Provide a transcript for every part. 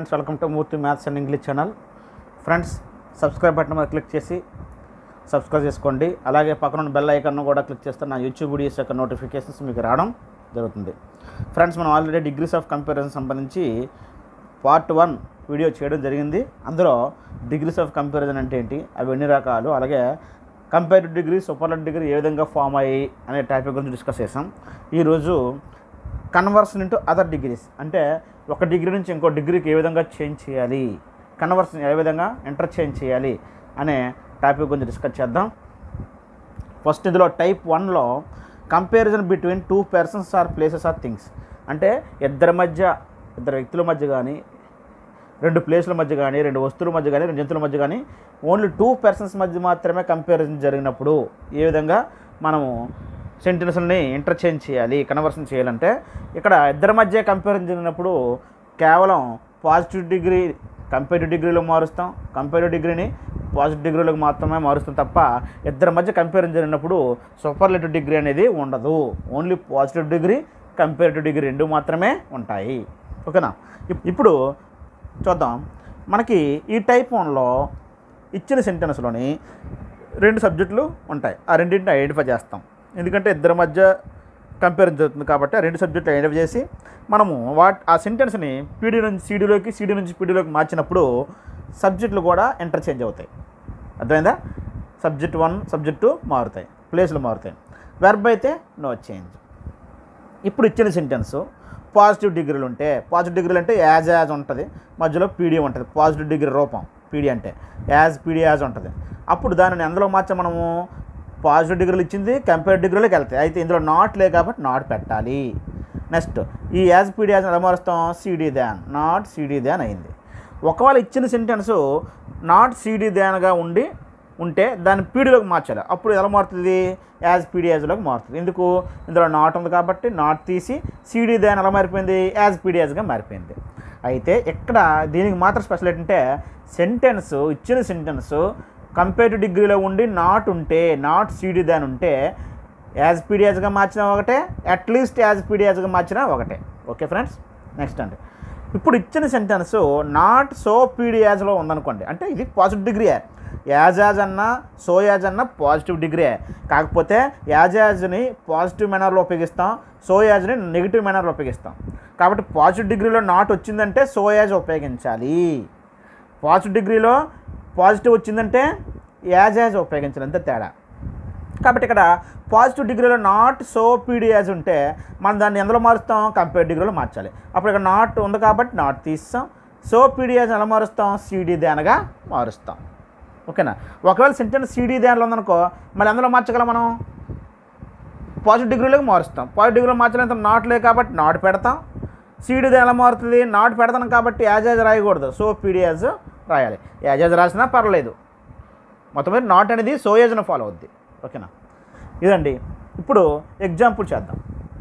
Friends welcome to Murthy maths and English channel friends subscribe button మీద click చేసి subscribe చేసుకోండి అలాగే పక్కన ఉన్న బెల్ ఐకాన్ కూడా క్లిక్ చేస్తే నా యూట్యూబ్ వీడియోస్ యొక్క నోటిఫికేషన్స్ మీకు రావడం జరుగుతుంది ఫ్రెండ్స్ మనం ఆల్రెడీ డిగ్రీస్ ఆఫ్ కంపారిజన్ సంబంధించి పార్ట్ వన్ వీడియో చేయడం జరిగింది అందులో డిగ్రీస్ ఆఫ్ కంపారిజన్ అంటే ఏంటి అవి ఎన్ని రకాలు అలాగే కంపేరిటివ్ డిగ్రీ సూపర్లెట్ డిగ్రీ ఏ విధంగా ఫామ్ అయ్యాయి అనే టాపిక్ గురించి డిస్కస్ చేసాం ఈరోజు కన్వర్షన్ ఇంటూ అదర్ డిగ్రీస్ అంటే ఒక డిగ్రీ నుంచి ఇంకో డిగ్రీకి ఏ విధంగా చేంజ్ చేయాలి కన్వర్షన్ ఏ విధంగా ఇంటర్చేంజ్ చేయాలి అనే టాపిక్ గురించి డిస్కస్ చేద్దాం ఫస్ట్ ఇందులో టైప్ వన్లో comparison between two persons or places or things అంటే ఇద్దరి మధ్య ఇద్దరు వ్యక్తుల మధ్య కానీ రెండు ప్లేసుల మధ్య కానీ రెండు వస్తువుల మధ్య కానీ రెండు జంతువుల మధ్య కానీ ఓన్లీ టూ పర్సన్స్ మధ్య మాత్రమే కంపారిజన్ జరిగినప్పుడు ఏ విధంగా మనము సెంటెన్స్ని ఇంటర్చేంజ్ చేయాలి కన్వర్షన్ చేయాలంటే ఇక్కడ ఇద్దరి మధ్య కంపారిజన్ జరిగినప్పుడు కేవలం పాజిటివ్ డిగ్రీ కంపేరిటివ్ డిగ్రీలో మారుస్తాం కంపేరిటివ్ డిగ్రీని పాజిటివ్ డిగ్రీలోకి మాత్రమే మారుస్తాం తప్ప ఇద్దరి మధ్య కంపారిజన్ జరిగినప్పుడు సూపర్లేటివ్ డిగ్రీ అనేది ఉండదు only positive degree comparative degree రెండు మాత్రమే ఉంటాయి ఓకేనా ఇప్- ఇప్పుడు చూద్దాం మనకి ఈ టైప్ వన్లో ఇచ్చిన సెంటెన్స్లోని రెండు సబ్జెక్టులు ఉంటాయి ఆ రెండింటిని ఐడెంటిఫై చేస్తాం ఎందుకంటే ఇద్దరి మధ్య కంపేరిజన్ జరుగుతుంది కాబట్టి ఆ రెండు సబ్జెక్టులు ఐడెంటిఫై చేసి మనము వాట్ ఆ సెంటెన్స్ని పీడీ నుంచి సీడీలోకి సీడీ నుంచి పీడీలోకి మార్చినప్పుడు సబ్జెక్టులు కూడా ఇంటర్చేంజ్ అవుతాయి అర్థమైందా సబ్జెక్ట్ వన్ సబ్జెక్ట్ టూ మారుతాయి ప్లేస్లు మారుతాయి వెర్బ్ అయితే నో చేంజ్ ఇప్పుడు ఇచ్చిన సెంటెన్స్ పాజిటివ్ డిగ్రీలు ఉంటే పాజిటివ్ డిగ్రీలు అంటే యాజ్ యాజ్ ఉంటుంది మధ్యలో పీడీ ఉంటుంది పాజిటివ్ డిగ్రీ రూపం పీడీ అంటే యాజ్ పీడీ యాజ్ ఉంటుంది అప్పుడు దానిని ఎందులో మార్చ మనము పాజిటివ్ డిగ్రీలు ఇచ్చింది కంపేర్ డిగ్రీలోకి వెళ్తాయి అయితే ఇందులో నాట్ లే కాబట్టి నాట్ పెట్టాలి నెక్స్ట్ ఈ యాజ్ పీడీ యాజ్ ఎలా మారుస్తాం CD than not CD than అయింది ఒకవేళ ఇచ్చిన సెంటెన్స్ నాట్ సిడీ దాన్గా ఉండి ఉంటే దాన్ని పీడీలోకి మార్చాలి అప్పుడు ఎలా మారుతుంది యాజ్ పీడీ యాజ్లోకి మారుతుంది ఎందుకు ఇందులో నాట్ ఉంది కాబట్టి నాట్ తీసి సీడీ దాని ఎలా మారిపోయింది యాజ్ పీడీ యాజ్గా మారిపోయింది అయితే ఇక్కడ దీనికి మాత్రం స్పెషల్ ఏంటంటే సెంటెన్స్ ఇచ్చిన సెంటెన్స్ కంపేరిటివ్ డిగ్రీలో ఉండి నాట్ ఉంటే నాట్ సీడీ దాని ఉంటే యాజ్ పీడియాజ్గా మార్చినా ఒకటే అట్లీస్ట్ యాజ్ పీడియాజ్గా మార్చినా ఒకటే ఓకే ఫ్రెండ్స్ నెక్స్ట్ అండి ఇప్పుడు ఇచ్చిన సెంటెన్స్ నాట్ సో పీడియాజ్లో ఉందనుకోండి అంటే ఇది పాజిటివ్ డిగ్రీయే యాజ్ యాజ్ అన్న సో యాజ్ అన్న పాజిటివ్ డిగ్రీయే కాకపోతే యాజ్ యాజ్ని పాజిటివ్ మేనర్లో ఉపయోగిస్తాం సో యాజ్ని నెగిటివ్ మేనర్లో ఉపయోగిస్తాం కాబట్టి పాజిటివ్ డిగ్రీలో నాట్ వచ్చిందంటే సో యాజ్ ఉపయోగించాలి పాజిటివ్ డిగ్రీలో పాజిటివ్ వచ్చిందంటే యాజ్ యాజ్ ఉపయోగించాలి అంతే తేడా కాబట్టి ఇక్కడ పాజిటివ్ డిగ్రీలో నాట్ సో పీడీ యాజ్ ఉంటే మనం దాన్ని ఎందులో మారుస్తాం కంపేర్ డిగ్రీలో మార్చాలి అప్పుడు ఇక్కడ నాట్ ఉంది కాబట్టి నాట్ తీస్తాం సో పీడీ యాజ్ ఎలా మారుస్తాం సీడీ దానగా మారుస్తాం ఓకేనా ఒకవేళ సెంటెన్స్ సీడీ దానిలో ఉందనుకో మళ్ళీ ఎందులో మార్చగలం మనం పాజిటివ్ డిగ్రీలోకి మారుస్తాం పాజిటివ్ డిగ్రీలో మార్చలేంత నాట్ లేదు కాబట్టి నాట్ పెడతాం సీడీ ఎలా మారుతుంది నాట్ పెడతాం కాబట్టి యాజ్ యాజ్ రాయకూడదు సో పీడీ యాజ్ రాయాలి యాజ్ యాజ్ రాసినా పర్లేదు మొత్తం మీద నాట్ అనేది సోయేజ్ను ఫాలో అవుద్ది ఓకేనా ఇదండి ఇప్పుడు ఎగ్జాంపుల్ చేద్దాం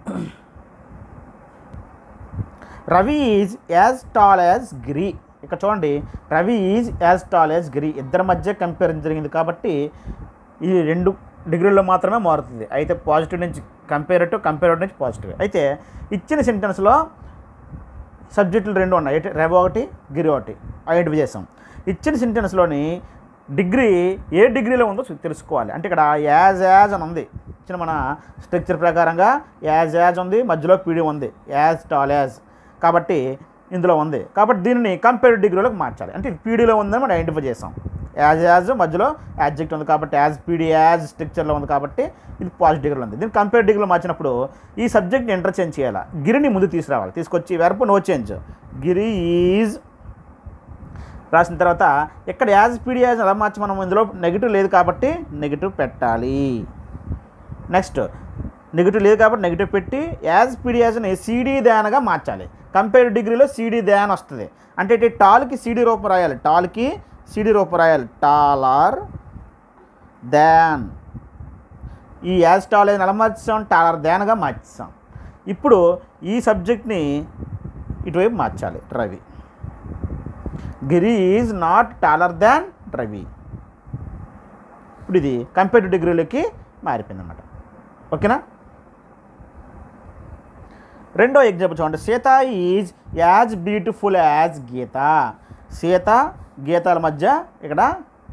Ravi is as tall as Giri ఇక్కడ చూడండి Ravi is as tall as Giri ఇద్దరి మధ్య కంపేరిజన్ జరిగింది కాబట్టి ఈ రెండు డిగ్రీల్లో మాత్రమే మారుతుంది అయితే పాజిటివ్ నుంచి కంపేరేటివ్ కంపేరేటివ్ నుంచి పాజిటివ్ అయితే ఇచ్చిన సెంటెన్స్లో సబ్జెక్టులు రెండు ఉన్నాయి ఏంటి రవి ఒకటి గిరి ఒకటి ఐడెంటిఫై చేసాం ఇచ్చిన సెంటెన్స్లోని డిగ్రీ ఏ డిగ్రీలో ఉందో చూ- తెలుసుకోవాలి అంటే ఇక్కడ యాజ్ యాజ్ అని ఉంది ఇచ్చిన మన స్ట్రక్చర్ ప్రకారంగా యాజ్ యాజ్ ఉంది మధ్యలో పీడి ఉంది యాజ్ టాల్ యాజ్ కాబట్టి ఇందులో ఉంది కాబట్టి దీనిని కంపేర్ డిగ్రీలోకి మార్చాలి అంటే ఇది పీడీలో ఉందని మనం ఐడెంటిఫై చేసాం యాజ్ యాజ్ మధ్యలో యాడ్జెక్ట్ ఉంది కాబట్టి యాజ్ పీడీ యాజ్ స్ట్రక్చర్లో ఉంది కాబట్టి ఇది పాజిటివ్ డిగ్రీలో ఉంది దీన్ని కంపేర్ డిగ్రీలో మార్చినప్పుడు ఈ సబ్జెక్ట్ని ఇంటర్చేంజ్ చేయాలి గిరిని ముందు తీసుకురావాలి తీసుకొచ్చి వెరపు నో చేంజ్ గిరి ఈజ్ రాసిన తర్వాత ఇక్కడ యాజ్ పీడీ యాజ్ ఎలా మార్చి మనం ఇందులో నెగిటివ్ లేదు కాబట్టి నెగిటివ్ పెట్టాలి నెక్స్ట్ నెగిటివ్ లేదు కాబట్టి నెగిటివ్ పెట్టి యాజ్ పీడీ యాజ్ని సీడీ దానగా మార్చాలి కంపేర్ డిగ్రీలో సీడీ దాన్ వస్తుంది అంటే ఇటు టాల్కి సీడీ రూపం రాయాలి టాల్కి సీడీ రూపం రాయాలి టాలర్ దాన్ ఈ యాజ్ టాల్ అని ఎలా మార్చాం టాలర్ దాన్గా మార్చాం ఇప్పుడు ఈ సబ్జెక్ట్ని ఇటువైపు మార్చాలి Ravi Giri is not taller than Ravi ఇప్పుడు ఇది కంపేరిటివ్ డిగ్రీలోకి మారిపోయింది అనమాట ఓకేనా రెండో ఎగ్జాంపుల్ చూడండి Sita is as beautiful as Gita Sita గీతాల మధ్య ఇక్కడ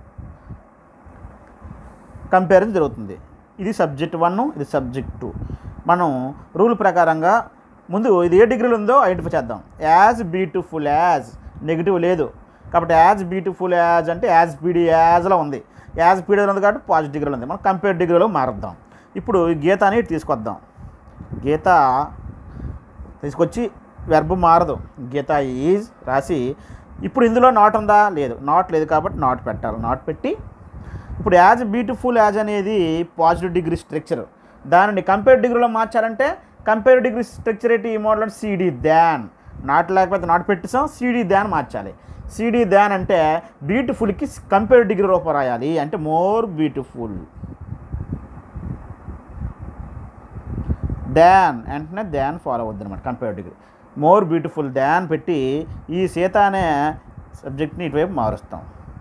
కంపారిజన్ జరుగుతుంది ఇది సబ్జెక్ట్ వన్ ఇది సబ్జెక్ట్ టూ మనం రూల్ ప్రకారంగా ముందు ఇది ఏ డిగ్రీలో ఉందో ఐడెంటిఫై చేద్దాం యాజ్ బ్యూటిఫుల్ యాజ్ నెగిటివ్ లేదు కాబట్టి యాజ్ బ్యూటిఫుల్ యాజ్ అంటే యాజ్ పీడి యాజ్లో ఉంది యాజ్ పీడిలో ఉంది కాబట్టి పాజిటివ్ డిగ్రీలో ఉంది మనం కంపేర్ డిగ్రీలో మారుద్దాం ఇప్పుడు ఈ గీత అని తీసుకొద్దాం గీత తీసుకొచ్చి వెర్బ్ మారదు గీత ఈజ్ రాసి ఇప్పుడు ఇందులో నాట్ ఉందా లేదు నాట్ లేదు కాబట్టి నాట్ పెట్టాలి నాట్ పెట్టి ఇప్పుడు యాజ్ బ్యూటిఫుల్ యాజ్ అనేది పాజిటివ్ డిగ్రీ స్ట్రక్చర్ దానిని కంపేర్ డిగ్రీలో మార్చాలంటే కంపేర్ డిగ్రీ స్ట్రక్చర్ ఏంటి ఈ మోడల్ సిడి దాన్ నాట్ లేకపోతే నాట్ పెట్టేసాం సిడి దాన్ మార్చాలి సిడి దాన్ అంటే బ్యూటిఫుల్కి కంపేర్ డిగ్రీ రూపం రాయాలి అంటే మోర్ బ్యూటిఫుల్ డాన్ వెంటనే డాన్ ఫాలో అవుద్ది అనమాట compare degree more beautiful than పెట్టి ఈ సీత అనే సబ్జెక్ట్ని ఇటువైపు మారుస్తాం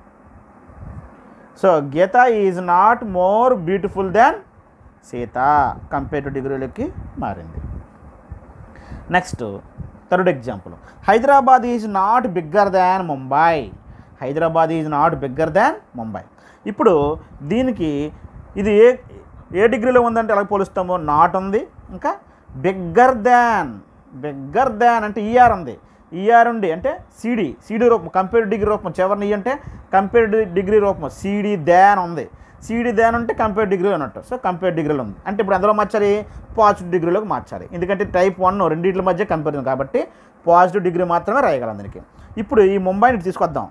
so Gita is not more beautiful than Sita compare to డిగ్రీలకి మారింది next third example Hyderabad is not bigger than Mumbai Hyderabad is not bigger than Mumbai ఇప్పుడు దీనికి ఇది ఏ ఏ డిగ్రీలో ఉందంటే ఎలా పోలుస్తామో నాట్ ఉంది ఇంకా బిగ్గర్ దాన్ బిగ్గర్ దాన్ అంటే ఈఆర్ ఉంది ఈఆర్ ఉండి అంటే సిడి సిడి రూపం కంపేర్ డిగ్రీ రూపం చివరిని అంటే కంపేర్ డిగ్రీ రూపం సిడి దాన్ ఉంది సిడి దాన్ ఉంటే కంపేర్ డిగ్రీ అన్నట్టు సో కంపేర్ డిగ్రీలో ఉంది అంటే ఇప్పుడు ఎందులో మార్చాలి పాజిటివ్ డిగ్రీలోకి మార్చాలి ఎందుకంటే టైప్ వన్ రెండింటి మధ్య కంపారిజన్ కాబట్టి పాజిటివ్ డిగ్రీ మాత్రమే రాయగలం దానికి ఇప్పుడు ఈ ముంబైని తీసుకొద్దాం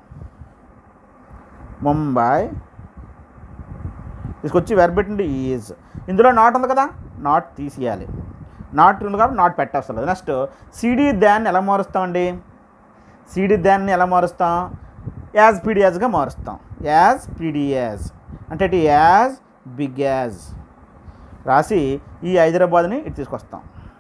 ముంబై తీసుకొచ్చి వెరబెట్టండి ఈజ్ ఇందులో నాట్ ఉంది కదా నాట్ తీసేయాలి నాట్ ఉంది కాబట్టి నాట్ పెట్టవసరం లేదు నెక్స్ట్ సిడి దాన్ని ఎలా మారుస్తామండి సిడి దాన్ని ఎలా మారుస్తాం యాజ్ పీడియాజ్గా మారుస్తాం యాజ్ పీడియాజ్ అంటే ఇటు యాజ్ బిగ్ యాజ్ రాసి ఈ హైదరాబాద్ని ఇటు తీసుకొస్తాం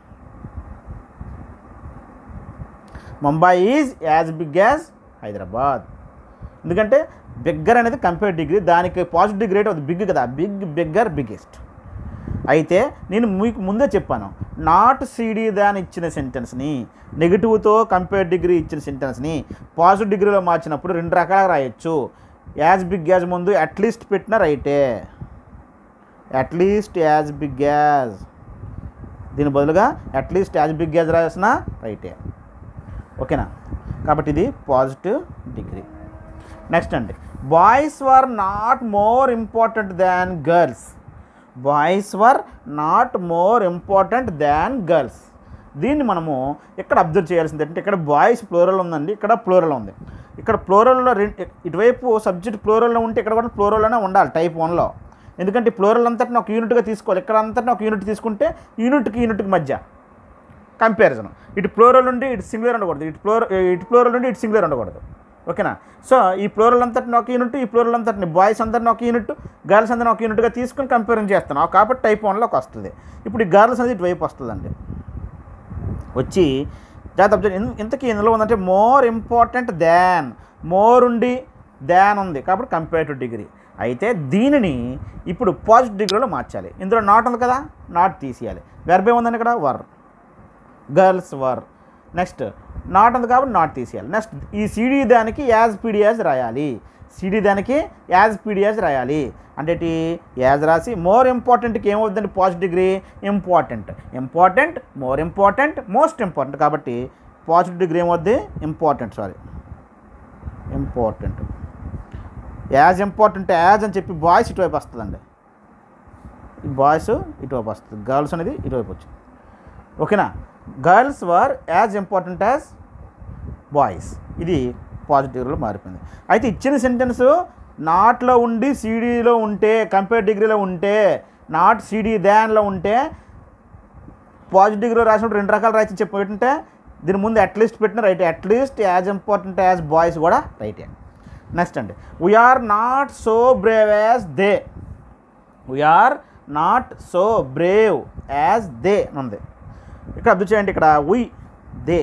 Mumbai is as big as Hyderabad ఎందుకంటే బిగ్గర్ అనేది కంపేర్ డిగ్రీ దానికి పాజిటివ్ డిగ్రీ రేట్ అది బిగ్ కదా బిగ్ బిగ్గర్ బిగ్గెస్ట్ అయితే నేను మీకు ముందే చెప్పాను నాట్ సిడి దాని ఇచ్చిన సెంటెన్స్ని నెగిటివ్తో కంపేర్ డిగ్రీ ఇచ్చిన సెంటెన్స్ని పాజిటివ్ డిగ్రీలో మార్చినప్పుడు రెండు రకాలుగా రాయొచ్చు యాజ్ బిగ్ యాజ్ ముందు అట్లీస్ట్ పెట్టిన రైటే అట్లీస్ట్ యాజ్ బిగ్ యాజ్ దీని బదులుగా అట్లీస్ట్ యాజ్ బిగ్ యాజ్ రాసిన రైటే ఓకేనా కాబట్టి ఇది పాజిటివ్ డిగ్రీ నెక్స్ట్ అండి boys were not more important than girls boys were not more important than girls దీన్ని మనము ఇక్కడ అబ్జర్వ్ చేయాల్సింది అంటే ఇక్కడ బాయ్స్ ప్లోరల్ ఉందండి ఇక్కడ ప్లోరల్ ఉంది ఇక్కడ ప్లోరల్లో రెండు ఇటువైపు సబ్జెక్ట్ ప్లోరల్లో ఉంటే ఇక్కడ కూడా ప్లోరల్లోనే ఉండాలి టైప్ వన్లో ఎందుకంటే ప్లోరల్ అంతటిని ఒక యూనిట్గా తీసుకోవాలి ఇక్కడ అంతటిని ఒక యూనిట్ తీసుకుంటే యూనిట్కి యూనిట్కి మధ్య కంపారిజన్ ఇటు ప్లోరల్ నుండి ఇటు సింగులర్ ఉండకూడదు ఇటు ప్లోర ఇటు ప్లోరల్ నుండి ఇటు సింగులర్ ఉండకూడదు ఓకేనా సో ఈ ప్లోరల్ అంతటిని ఒక యూనిట్ ఈ ప్లోరల్ అంతటిని బాయ్స్ అందరిని ఒక యూనిట్ గర్ల్స్ అందరిని ఒక యూనిట్గా తీసుకుని కంపేరింగ్ చేస్తున్నాం కాబట్టి టైప్ వన్లోకి వస్తుంది ఇప్పుడు ఈ గర్ల్స్ అనేది ఇటువైపు వస్తుందండి వచ్చి జాగ్రత్త అబ్జర్వ్ ఇన్- ఇంతకీ ఇందులో ఉందంటే మోర్ ఇంపార్టెంట్ దాన్ మోర్ ఉండి దాన్ ఉంది కాబట్టి కంపేరిటివ్ డిగ్రీ అయితే దీనిని ఇప్పుడు పాజిటివ్ డిగ్రీలో మార్చాలి ఇందులో నాట్ ఉంది కదా నాట్ తీసేయాలి వెర్బ్ ఏముందండి ఇక్కడ were girls were next not ఉంది కాబట్టి నాట్ తీసేయాలి నెక్స్ట్ ఈ సిడి దానికి యాజ్ పీడియాజ్ రాయాలి సిడి దానికి యాజ్ పీడియాజ్ రాయాలి అంటే ఏంటి? యాజ్ రాసి మోర్ ఇంపార్టెంట్కి ఏమవుతుందండి positive degree important important more important most important కాబట్టి పాజిటివ్ డిగ్రీ ఏమవుద్ది important sorry important as important as అని చెప్పి బాయ్స్ ఇటువైపు వస్తుందండి ఈ బాయ్స్ ఇటువైపు వస్తుంది గర్ల్స్ అనేది ఇటువైపు వచ్చింది ఓకేనా girls were as important as boys ఇది పాజిటివ్లో మారిపోయింది అయితే ఇచ్చిన సెంటెన్స్ నాట్లో ఉండి సీడీలో ఉంటే కంపేర్ డిగ్రీలో ఉంటే నాట్ సీడీ దాన్లో ఉంటే పాజిటివ్ డిగ్రీలో రాసినప్పుడు రెండు రకాలు రాసి చెప్పి ఏంటంటే దీని ముందు అట్లీస్ట్ పెట్టిన right at least as important as boys కూడా రైటే నెక్స్ట్ అండి we are not so brave as they we are not so brave as they ఉంది ఇక్కడ అబ్జర్వ్ చేయండి ఇక్కడ ఉయ్ దే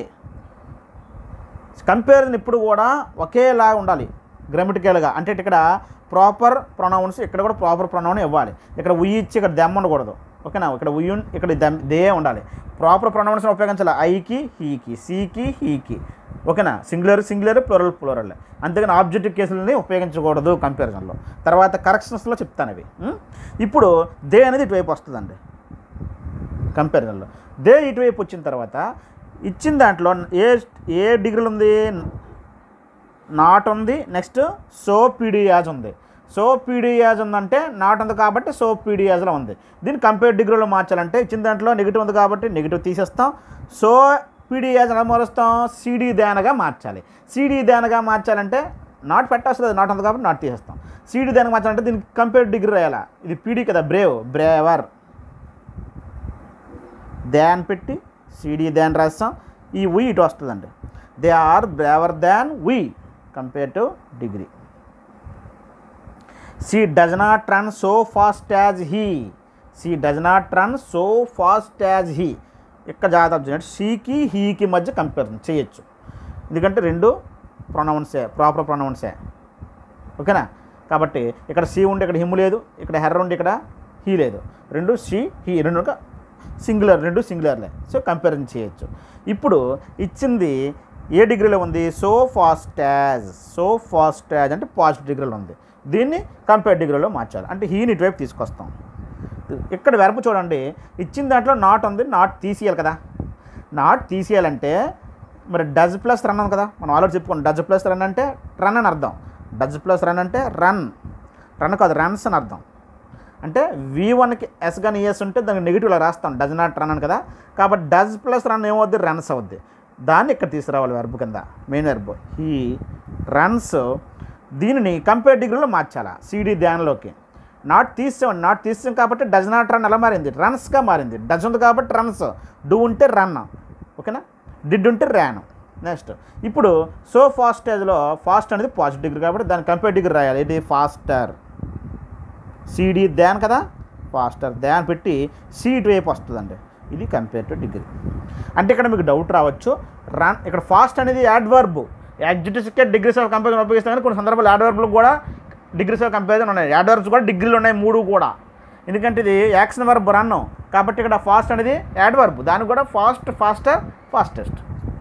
కంపారిజన్ ఇప్పుడు కూడా ఒకేలా ఉండాలి గ్రామటికల్గా అంటే ఇక్కడ ప్రాపర్ ప్రొనౌన్స్ ఇక్కడ కూడా ప్రాపర్ ప్రొనౌన్ ఇవ్వాలి ఇక్కడ ఉయ్యి ఇచ్చి ఇక్కడ దెమ్మ ఉండకూడదు ఓకేనా ఇక్కడ ఉయ్యున్ ఇక్కడ దమ్- దే ఉండాలి ప్రాపర్ ప్రొనౌన్స్ ఉపయోగించాలి ఐకి హీకి సీకి హీకి ఓకేనా సింగులర్ సింగులర్ ప్లోరల్ ప్లోరల్ అంతేగాని ఆబ్జెక్టివ్ కేసులని ఉపయోగించకూడదు కంపారిజన్లో తర్వాత కరెక్షన్స్లో చెప్తాను అవి ఉం? ఇప్పుడు దే అనేది ఇటువైపు వస్తుందండి కంపారిజన్లో దే ఇటువైపు వచ్చిన తర్వాత ఇచ్చిన దాంట్లో ఏ ఏ డిగ్రీలు ఉంది నాట్ ఉంది నెక్స్ట్ సో పీడియాజ్ ఉంది సో పీడియాజ్ ఉందంటే నాట్ ఉంది కాబట్టి సో పీడియాజ్లో ఉంది దీన్ని కంపేర్ డిగ్రీలో మార్చాలంటే ఇచ్చిన దాంట్లో నెగిటివ్ ఉంది కాబట్టి నెగిటివ్ తీసేస్తాం సో పీడియాజ్ ఎలా మారుస్తాం సిడి దానగా మార్చాలి సిడి దానగా మార్చాలంటే నాట్ పెట్టాల్సి నాట్ ఉంది కాబట్టి నాట్ తీసేస్తాం సిడి దానగా మార్చాలంటే దీనికి కంపేర్ డిగ్రీ రాయాలా ఇది పీడీ కదా బ్రేవ్ బ్రేవర్ దాన్ పెట్టి సిడి దాన్ రాస్తాం ఈ ఉయ్ ఇటు వస్తుందండి they are braver than we compare to degree she does not run so fast as he she does not run so fast as he ఇక్కడ జాగ్రత్త చూడండి షీకి హీకి మధ్య కంపారిజన్ చేయొచ్చు ఎందుకంటే రెండు ప్రొనౌన్సే ప్రాపర్ ప్రొనౌన్సే ఓకేనా కాబట్టి ఇక్కడ సి ఉండి ఇక్కడ హిమ్ లేదు ఇక్కడ హెర్ర ఉండి ఇక్కడ హీ లేదు రెండు షీ హీ రెండు ఒక సింగులర్ రెండు సింగులర్లే సో కంపారిజన్ చేయొచ్చు ఇప్పుడు ఇచ్చింది ఏ డిగ్రీలో ఉంది so fast as so fast as అంటే పాజిటివ్ డిగ్రీలో ఉంది దీన్ని కంపేర్ డిగ్రీలో మార్చాలి అంటే హీని ఇటువైపు తీసుకొస్తాం ఇక్కడ వెరపు చూడండి ఇచ్చిన దాంట్లో నాట్ ఉంది నాట్ తీసేయాలి కదా నాట్ తీసేయాలంటే మరి డజ్ ప్లస్ రన్ ఉంది కదా మనం ఆల్రెడీ చెప్పుకోండి డజ్ ప్లస్ రన్ అంటే రన్ అని అర్థం డజ్ ప్లస్ రన్ అంటే రన్ రన్ కాదు రన్స్ అని అర్థం అంటే వి వన్కి ఎస్ కానీ ఎస్ ఉంటే దానికి నెగిటివ్లో రాస్తాం డజ్ నాట్ రన్ అని కదా కాబట్టి డజ్ ప్లస్ రన్ ఏమవుద్ది రన్స్ అవుద్ది దాన్ని ఇక్కడ తీసుకురావాలి వెర్బ్ కింద మెయిన్ వెర్బ్ ఈ రన్స్ దీనిని కంపేర్ డిగ్రీలో మార్చాలా సిడి ధ్యానంలోకి నాట్ తీసాం నాట్ తీసాం కాబట్టి డజ్ నాట్ రన్ ఎలా మారింది రన్స్గా మారింది డజ్ ఉంది కాబట్టి రన్స్ డూ ఉంటే రన్ ఓకేనా డిడ్ ఉంటే ర్యాన్ నెక్స్ట్ ఇప్పుడు సో ఫాస్టేజ్లో ఫాస్ట్ అనేది పాజిటివ్ డిగ్రీ కాబట్టి దాని కంపేర్ డిగ్రీ రాయాలి ఇది ఫాస్టర్ సిడి దాన్ కదా ఫాస్టర్ దాన్ పెట్టి సీట్ వైపు వస్తుందండి ఇది కంపేర్ టు డిగ్రీ అంటే ఇక్కడ మీకు డౌట్ రావచ్చు రన్ ఇక్కడ ఫాస్ట్ అనేది యాడ్వర్బ్ యాడ్జెటివ్స్కే డిగ్రీస్ ఆఫ్ కంపారిజన్ ఉపయోగిస్తాం కానీ కొన్ని సందర్భాలు యాడ్వర్బ్లు కూడా డిగ్రీస్ ఆఫ్ కంపారిజన్ ఉన్నాయి యాడ్వర్బ్స్ కూడా డిగ్రీలు ఉన్నాయి మూడు కూడా ఎందుకంటే ఇది యాక్షన్ వర్బ్ రన్ కాబట్టి ఇక్కడ ఫాస్ట్ అనేది యాడ్వర్బ్ దానికి కూడా ఫాస్ట్ ఫాస్టర్ ఫాస్టెస్ట్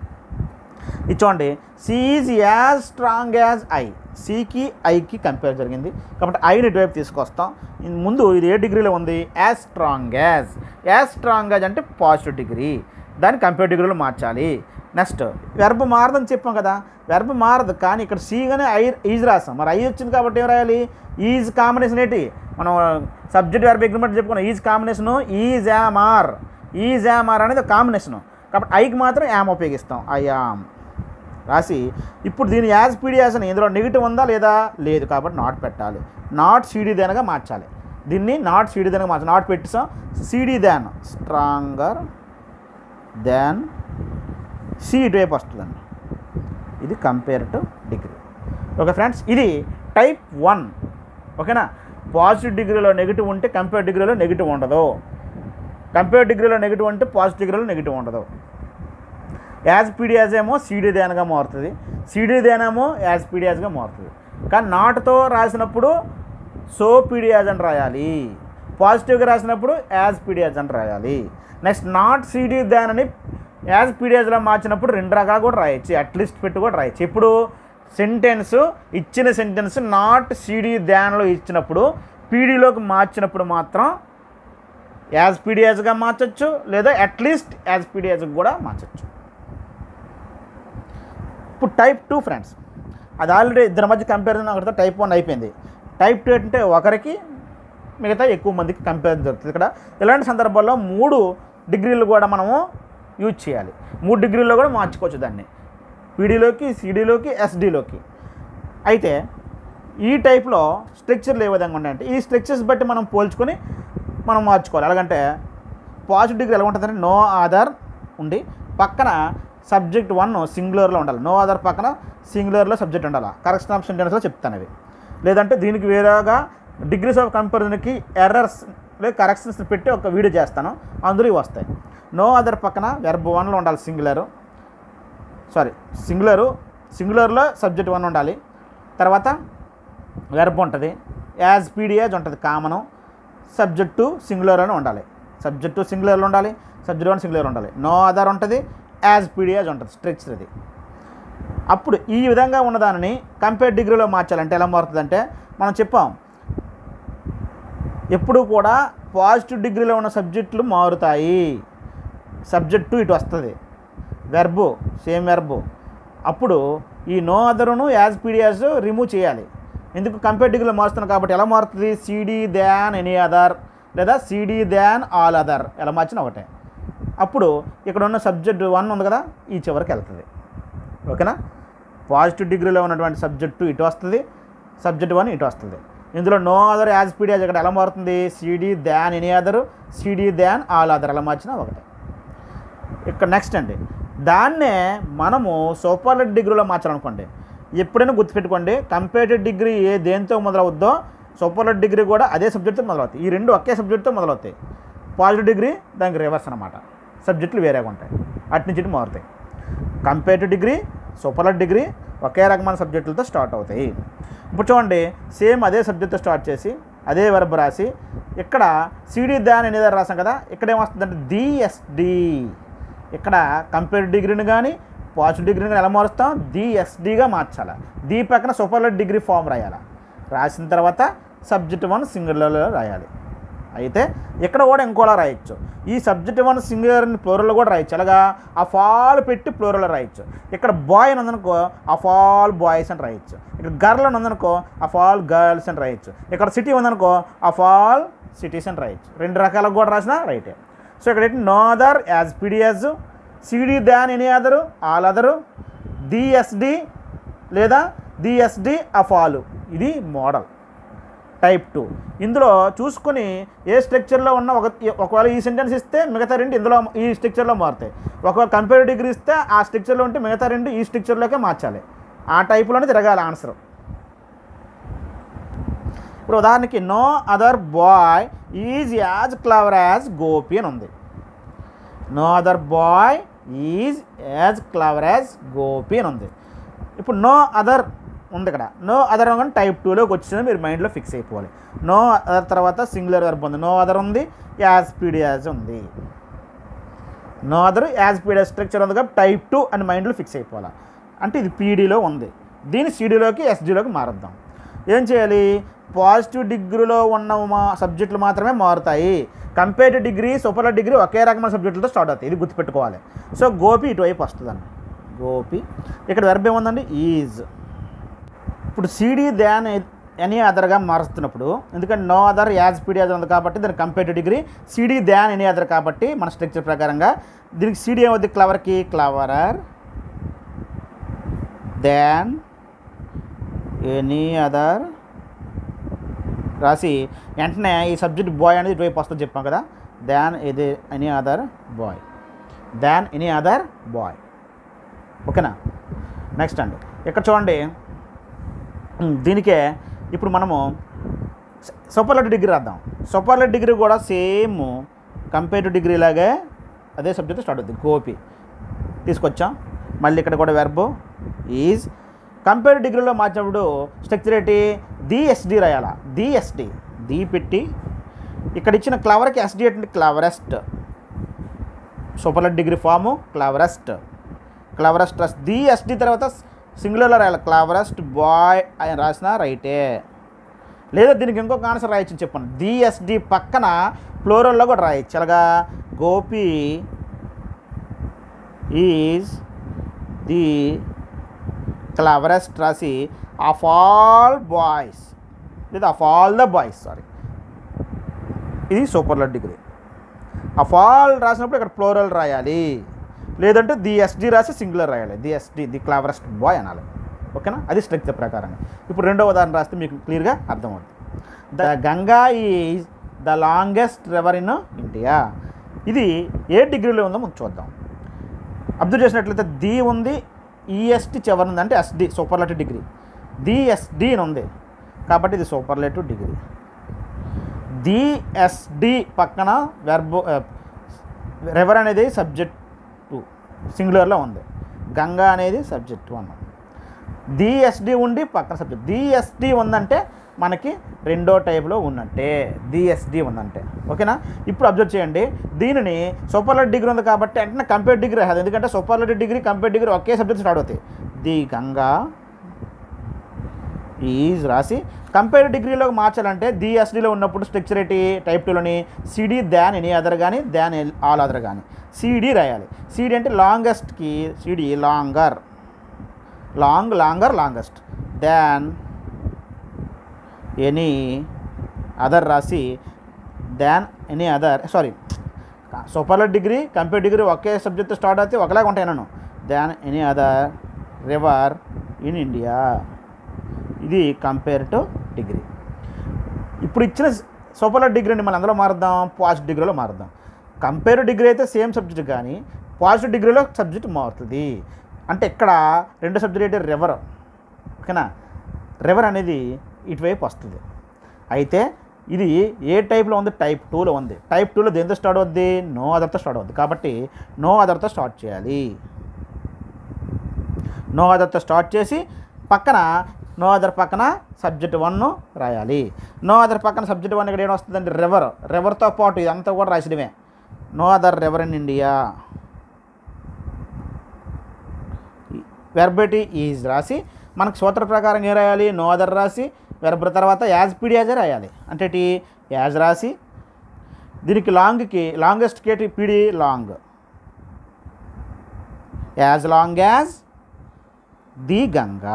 ఇది చూడండి she is as strong as I సికి ఐకి కంపేర్ జరిగింది కాబట్టి ఐని ఇటువైపు తీసుకొస్తాం ఇన్ ముందు ఇది ఏ డిగ్రీలో ఉంది as strong as as strong as అంటే పాజిటివ్ డిగ్రీ దాన్ని కంపేర్ డిగ్రీలో మార్చాలి నెక్స్ట్ వెర్బ్ మారదని చెప్పాం కదా వెర్బ్ మారదు కానీ ఇక్కడ సీగానే ఐ ఈజ్ రాసాం మరి ఐ వచ్చింది కాబట్టి ఏం రాయాలి ఈజ్ కాంబినేషన్ ఏంటి మనం సబ్జెక్ట్ వెర్బ్ అగ్రిమెంట్ చెప్పుకున్నాం is combination is am are is am are అనేది కాంబినేషన్ కాబట్టి ఐకి మాత్రం యామ్ ఉపయోగిస్తాం ఐ యామ్ రాసి ఇప్పుడు దీని యాజ్ పీడియాస్ అని ఇందులో నెగిటివ్ ఉందా లేదా లేదు కాబట్టి నాట్ పెట్టాలి నాట్ సీడీ దేనగా మార్చాలి దీన్ని నాట్ సీడీ దేనగా మార్చాలి నాట్ పెట్టిసాం CD than stronger than she ఇటువైపు వస్తుందండి ఇది compare to degree okay friends ఇది టైప్ వన్ ఓకేనా పాజిటివ్ డిగ్రీలో నెగిటివ్ ఉంటే కంపేర్ డిగ్రీలో నెగిటివ్ ఉండదు కంపేర్ డిగ్రీలో నెగిటివ్ ఉంటే పాజిటివ్ డిగ్రీలో నెగిటివ్ ఉండదు యాజ్ పీడియాజ్ ఏమో సీడీ దేనగా మారుతుంది సీడీ దేనేమో యాజ్ పీడియాజ్గా మారుతుంది కానీ నాట్తో రాసినప్పుడు సో పీడియాజ్ అని రాయాలి పాజిటివ్గా రాసినప్పుడు యాజ్ పీడియాజ్ అని రాయాలి నెక్స్ట్ నాట్ సీడీ దాన్ అని యాజ్ పీడియాజ్లో మార్చినప్పుడు రెండు రకాలు కూడా రాయొచ్చు అట్లీస్ట్ పెట్టి కూడా రాయొచ్చు ఇప్పుడు సెంటెన్స్ ఇచ్చిన సెంటెన్స్ నాట్ సీడీ దాన్లో ఇచ్చినప్పుడు పీడీలోకి మార్చినప్పుడు మాత్రం యాజ్ పీడియాజ్గా మార్చొచ్చు లేదా అట్లీస్ట్ యాజ్ పీడియాజ్కి కూడా మార్చొచ్చు ఇప్పుడు టైప్ టూ ఫ్రెండ్స్ అది ఆల్రెడీ ఇద్దరి మధ్య కంపారిజన్ ఒకటితో టైప్ వన్ అయిపోయింది టైప్ టూ అంటే ఒకరికి మిగతా ఎక్కువ మందికి కంపారిజన్ జరుగుతుంది ఇక్కడ ఇలాంటి సందర్భాల్లో మూడు డిగ్రీలు కూడా మనము యూజ్ చేయాలి మూడు డిగ్రీల్లో కూడా మార్చుకోవచ్చు దాన్ని పీడీలోకి సిడీలోకి ఎస్డీలోకి అయితే ఈ టైప్లో స్ట్రక్చర్లు ఏ విధంగా ఉన్నాయంటే ఈ స్ట్రక్చర్స్ బట్టి మనం పోల్చుకొని మనం మార్చుకోవాలి ఎలాగంటే పాజిటివ్ డిగ్రీ ఎలా ఉంటుందంటే నో ఆధార్ ఉండి పక్కన సబ్జెక్ట్ వన్ సింగులర్లో ఉండాలి నో ఆధార్ పక్కన సింగులర్లో సబ్జెక్ట్ ఉండాలి కరెక్షన్ ఆఫ్ సెంటెన్స్లో చెప్తాను అవి లేదంటే దీనికి వేరేగా డిగ్రీస్ ఆఫ్ కంపారిజన్కి ఎర్రర్స్ లేదా కరెక్షన్స్ పెట్టి ఒక వీడియో చేస్తాను అందులో ఇవి వస్తాయి నో అదర్ పక్కన వెర్బ్ వన్లో ఉండాలి సింగులరు సారీ సింగులరు సింగులర్లో సబ్జెక్ట్ వన్ ఉండాలి తర్వాత వెర్బ్ ఉంటుంది యాజ్ పీడియాజ్ ఉంటుంది కామను సబ్జెక్ట్ టు సింగులర్ అని ఉండాలి సబ్జెక్టు సింగులర్లో ఉండాలి సబ్జెక్ట్ వన్ సింగులర్ ఉండాలి నో అదర్ ఉంటుంది యాజ్ పీడియాజ్ ఉంటుంది స్ట్రక్చర్ ఇది అప్పుడు ఈ విధంగా ఉన్నదానిని కంపేర్ డిగ్రీలో మార్చాలంటే ఎలా మారుతుందంటే మనం చెప్పాం ఎప్పుడు కూడా పాజిటివ్ డిగ్రీలో ఉన్న సబ్జెక్టులు మారుతాయి సబ్జెక్టు ఇటు వస్తుంది వెర్బు సేమ్ వెర్బు అప్పుడు ఈ నో అదరును యాజ్ పీడియాస్ రిమూవ్ చేయాలి ఎందుకు కంపేర్ డిగ్రీలో మారుస్తున్నాం కాబట్టి ఎలా మారుతుంది సిడి దాన్ ఎనీ అదర్ లేదా సిడి దాన్ ఆల్ అదర్ ఎలా మార్చినా ఒకటే అప్పుడు ఇక్కడ ఉన్న సబ్జెక్ట్ వన్ ఉంది కదా ఈ చివరికి వెళ్తుంది ఓకేనా పాజిటివ్ డిగ్రీలో ఉన్నటువంటి సబ్జెక్టు ఇటు వస్తుంది సబ్జెక్ట్ వన్ ఇటు వస్తుంది ఇందులో నో అదర్ యాజ్ పీడియాజ్ ఇక్కడ ఎలా మారుతుంది CD than any other CD than all other ఎలా మార్చినా ఒకటే ఇక్కడ నెక్స్ట్ అండి దాన్నే మనము సూపర్లెట్ డిగ్రీలో మార్చాలనుకోండి ఎప్పుడైనా గుర్తుపెట్టుకోండి కంపేటెడ్ డిగ్రీ ఏ దేంతో మొదలవుద్దో సూపర్లెట్ డిగ్రీ కూడా అదే సబ్జెక్ట్తో మొదలవుతాయి ఈ రెండు ఒకే సబ్జెక్ట్తో మొదలవుతాయి పాజిటివ్ డిగ్రీ దానికి రివర్స్ అనమాట సబ్జెక్టులు వేరేగా ఉంటాయి అటు నుంచి ఇటు మారుతాయి కంపేటివ్ డిగ్రీ సూపర్లెట్ డిగ్రీ ఒకే రకమైన సబ్జెక్టులతో స్టార్ట్ అవుతాయి ఇప్పుడు చూడండి సేమ్ అదే సబ్జెక్ట్తో స్టార్ట్ చేసి అదే వర్బ్ రాసి ఇక్కడ సిడి దాన్ అనేది రాసాం కదా ఇక్కడ ఏమొస్తుందంటే డిఎస్డి ఇక్కడ కంపేర్ డిగ్రీని కానీ పాజిటివ్ డిగ్రీని కానీ ఎలా మారుస్తాం డిఎస్డిగా మార్చాలి డి పక్కన సూపర్లెట్ డిగ్రీ ఫామ్ రాయాలి రాసిన తర్వాత సబ్జెక్ట్ వన్ సింగులర్లో రాయాలి అయితే ఇక్కడ కూడా ఇంకోలా రాయొచ్చు ఈ సబ్జెక్ట్ వన్ సింగులర్ని ప్లోరల్లో కూడా రాయొచ్చు అలాగా ఆ ఫాల్ పెట్టి ప్లోరల్లో రాయొచ్చు ఇక్కడ బాయ్ అని ఉందనుకో ఆ ఫాల్ బాయ్స్ అని రాయొచ్చు ఇక్కడ గర్ల్ అని ఉందనుకో ఆ ఫాల్ గర్ల్స్ అని రాయొచ్చు ఇక్కడ సిటీ ఉందనుకో ఆ ఫాల్ సిటీస్ అని రాయొచ్చు రెండు రకాలకు కూడా రాసినా రైటే సో ఇక్కడ ఏంటి no other as PD as CD than any other all other the est లేదా డిఎస్డి అఫాలు ఇది మోడల్ టైప్ టూ ఇందులో చూసుకొని ఏ స్ట్రక్చర్లో ఉన్న ఒక ఒకవేళ ఈ సెంటెన్స్ ఇస్తే మిగతా రెండు ఇందులో ఈ స్ట్రక్చర్లో మారుతాయి ఒకవేళ కంపేర్ డిగ్రీ ఇస్తే ఆ స్ట్రక్చర్లో ఉంటే మిగతా రెండు ఈ స్ట్రక్చర్లోకే మార్చాలి ఆ టైపులోనే తిరగాలి ఆన్సర్ ఇప్పుడు ఉదాహరణకి no other boy is as clever as Gopi అని ఉంది no other boy is as clever as Gopi అని ఉంది ఇప్పుడు నో అదర్ ఉంది ఇక్కడ నో అదర్ కానీ టైప్ టూలోకి వచ్చింది మీరు మైండ్లో ఫిక్స్ అయిపోవాలి నో అదర్ తర్వాత సింగులర్ వర్బ్ ఉంది నో అదర్ ఉంది యాజ్ పీడియాజ్ ఉంది no other as PD as structure ఉంది కాబట్టి టైప్ టూ అని మైండ్లో ఫిక్స్ అయిపోవాలి అంటే ఇది పీడీలో ఉంది దీన్ని సీడీలోకి ఎస్డీలోకి మారుద్దాం ఏం చేయాలి పాజిటివ్ డిగ్రీలో ఉన్న మా సబ్జెక్టులు మాత్రమే మారుతాయి కంపేటివ్ డిగ్రీ సూపర్ డిగ్రీ ఒకే రకమైన సబ్జెక్టులతో స్టార్ట్ అవుతాయి ఇది గుర్తుపెట్టుకోవాలి సో గోపి ఇటువైపు వస్తుందండి గోపి ఇక్కడ వెర్బ్ ఏముందండి ఈజ్ ఇప్పుడు సిడి దాన్ ఎనీ అదర్గా మారుస్తున్నప్పుడు ఎందుకంటే no other as PD other ఉంది కాబట్టి దాని comparative degree CD than any other కాబట్టి మన స్ట్రక్చర్ ప్రకారంగా దీనికి సిడి ఏమవుద్ది క్లవర్కి క్లవరర్ దాన్ ఎనీ అదర్ రాసి వెంటనే ఈ సబ్జెక్ట్ బాయ్ అనేది ఇటువైపు వస్తుంది చెప్పాం కదా దాన్ ఇది any other boy than any other boy ఓకేనా నెక్స్ట్ అండి ఇక్కడ చూడండి ఉమ్, దీనికే ఇప్పుడు మనము సూపర్లెట్ డిగ్రీ రాద్దాం సూపర్లెట్ డిగ్రీ కూడా సేమ్ కంపేటివ్ డిగ్రీ లాగే అదే సబ్జెక్ట్ స్టార్ట్ అవుతుంది గోపి తీసుకొచ్చాం మళ్ళీ ఇక్కడ కూడా వెర్బ్ ఈజ్ కంపేటివ్ డిగ్రీలో మార్చినప్పుడు స్ట్రక్చర్ ఏంటి డిఎస్డి రాయాలా డిఎస్డి డి పెట్టి ఇక్కడ ఇచ్చిన క్లవర్కి ఎస్డి అంటే cleverest superlative degree form cleverest cleverest రాసి డిఎస్డి తర్వాత సింగులర్లో రాయాలి క్లవరెస్ట్ బాయ్ అని రాసిన రైటే లేదా దీనికి ఇంకొక ఆన్సర్ రాయొచ్చు చెప్పండి డిఎస్డి పక్కన ఫ్లోరల్లో కూడా రాయొచ్చు అలాగా గోపి ఈజ్ ది క్లవరెస్ట్ రాసి ఆఫ్ ఆల్ బాయ్స్ లేదా of all the boys sorry ఇది సూపర్లెట్ డిగ్రీ ఆఫ్ ఆల్ రాసినప్పుడు ఇక్కడ ఫ్లోరల్ రాయాలి లేదంటే ది ఎస్డి రాసి సింగులర్ రాయాలి the est the cleverest boy అనాలి ఓకేనా అది స్ట్రక్చర్ ప్రకారంగా ఇప్పుడు రెండో ఉదాహరణ రాస్తే మీకు క్లియర్గా అర్థమవుతుంది the Ganga is the longest river in India ఇది ఏ డిగ్రీలో ఉందో మనం చూద్దాం అబ్జర్వ్ చేసినట్లయితే ది ఉంది ఈఎస్టి చివరి ఉంది అంటే ఎస్డి సూపర్లెటివ్ డిగ్రీ డిఎస్డి అని ఉంది కాబట్టి ఇది సూపర్లెటివ్ డిగ్రీ డిఎస్డి పక్కన వెర్బో రివర్ అనేది సబ్జెక్ట్ టూ సింగులర్లో ఉంది గంగా అనేది సబ్జెక్ట్ వన్ డిఎస్డి ఉండి పక్కన సబ్జెక్ట్ డిఎస్డి ఉందంటే మనకి రెండో టైప్లో ఉన్నట్టే డిఎస్డి ఉందంటే ఓకేనా ఇప్పుడు అబ్జర్వ్ చేయండి దీనిని సూపర్లెట్ డిగ్రీ ఉంది కాబట్టి వెంటనే కంపేర్ డిగ్రీ రాదు ఎందుకంటే సూపర్లెట్ డిగ్రీ కంపేర్ డిగ్రీ ఒకే సబ్జెక్ట్ స్టార్ట్ అవుతాయి ది గంగా ఈజ్ రాసి కంపేర్ డిగ్రీలోకి మార్చాలంటే డిఎస్డిలో ఉన్నప్పుడు స్ట్రక్చర్ ఏంటి టైప్ టూలోని సిడి దాన్ ఎనీ అదర్ కానీ దాన్ ఆల్ అదర్ కానీ సిడి రాయాలి సిడి అంటే లాంగెస్ట్కి CD longer long longer longest than any other రాసి than any other sorry superlative degree compare degree ఒకే సబ్జెక్ట్ స్టార్ట్ అయితే ఒకలాగా ఉంటాయి నన్ను than any other river in India ఇది కంపేర్ టు డిగ్రీ ఇప్పుడు ఇచ్చిన సూపర్లెట్ డిగ్రీని మనం అందులో మారుద్దాం పాజిటివ్ డిగ్రీలో మారుద్దాం కంపేర్ డిగ్రీ అయితే సేమ్ సబ్జెక్ట్ కానీ పాజిటివ్ డిగ్రీలో సబ్జెక్ట్ మారుతుంది అంటే ఇక్కడ రెండు సబ్జెక్ట్ అయితే రివర్ ఓకేనా రివర్ అనేది ఇటువైపు వస్తుంది అయితే ఇది ఏ టైప్లో ఉంది టైప్ టూలో ఉంది టైప్ టూలో దేంతో స్టార్ట్ అవుద్ది నో అదర్తో స్టార్ట్ అవుద్ది కాబట్టి నో అదర్తో స్టార్ట్ చేయాలి నో అదర్తో స్టార్ట్ చేసి పక్కన నో అదర్ పక్కన సబ్జెక్ట్ వన్ రాయాలి నో అదర్ పక్కన సబ్జెక్ట్ వన్ ఇక్కడ ఏం వస్తుందంటే రివర్ రివర్తో పాటు ఇదంతా కూడా రాసడమే no other river in India వెర్బిటీ ఈజ్ రాసి మనకు సూత్ర ప్రకారం ఏం రాయాలి నో అదర్ రాసి వెర్బ్ తర్వాత యాజ్ పీడియాజే రాయాలి అంటే టీ యాజ్ రాసి దీనికి లాంగ్కి లాంగెస్ట్ కేటి PD long as long as the Ganga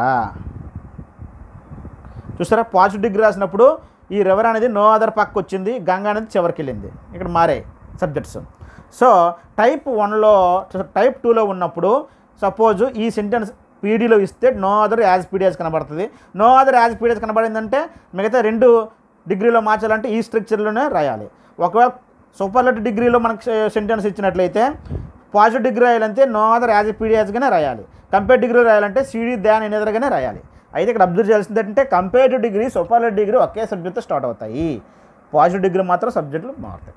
చూసారా పాజిటివ్ డిగ్రీ రాసినప్పుడు ఈ రివర్ అనేది నో అదర్ పక్క వచ్చింది గంగా అనేది చివరికి వెళ్ళింది ఇక్కడ మారాయి సబ్జెక్ట్స్ సో టైప్ వన్లో టైప్ టూలో ఉన్నప్పుడు సపోజ్ ఈ సెంటెన్స్ పీడీలో ఇస్తే నో అదర్ యాజ్ పీడియాజ్ కనబడుతుంది నో అదర్ యాజ్ పీడియాజ్ కనబడిందంటే మిగతా రెండు డిగ్రీలో మార్చాలంటే ఈ స్ట్రక్చర్లోనే రాయాలి ఒకవేళ సూపర్లెట్ డిగ్రీలో మనకు సెంటెన్స్ ఇచ్చినట్లయితే పాజిటివ్ డిగ్రీ రాయాలంటే నో అదర్ యాజ్ పీడియాజ్గానే రాయాలి కంపేర్ డిగ్రీ రాయాలంటే సిడి దాన్ ఎనదర్గానే రాయాలి అయితే ఇక్కడ అబ్జర్వ్ చేయాల్సింది ఏంటంటే కంపేరిటివ్ డిగ్రీ సూపర్లెట్ డిగ్రీ ఒకే సబ్జెక్ట్తో స్టార్ట్ అవుతాయి పాజిటివ్ డిగ్రీ మాత్రం సబ్జెక్టులు మారుతాయి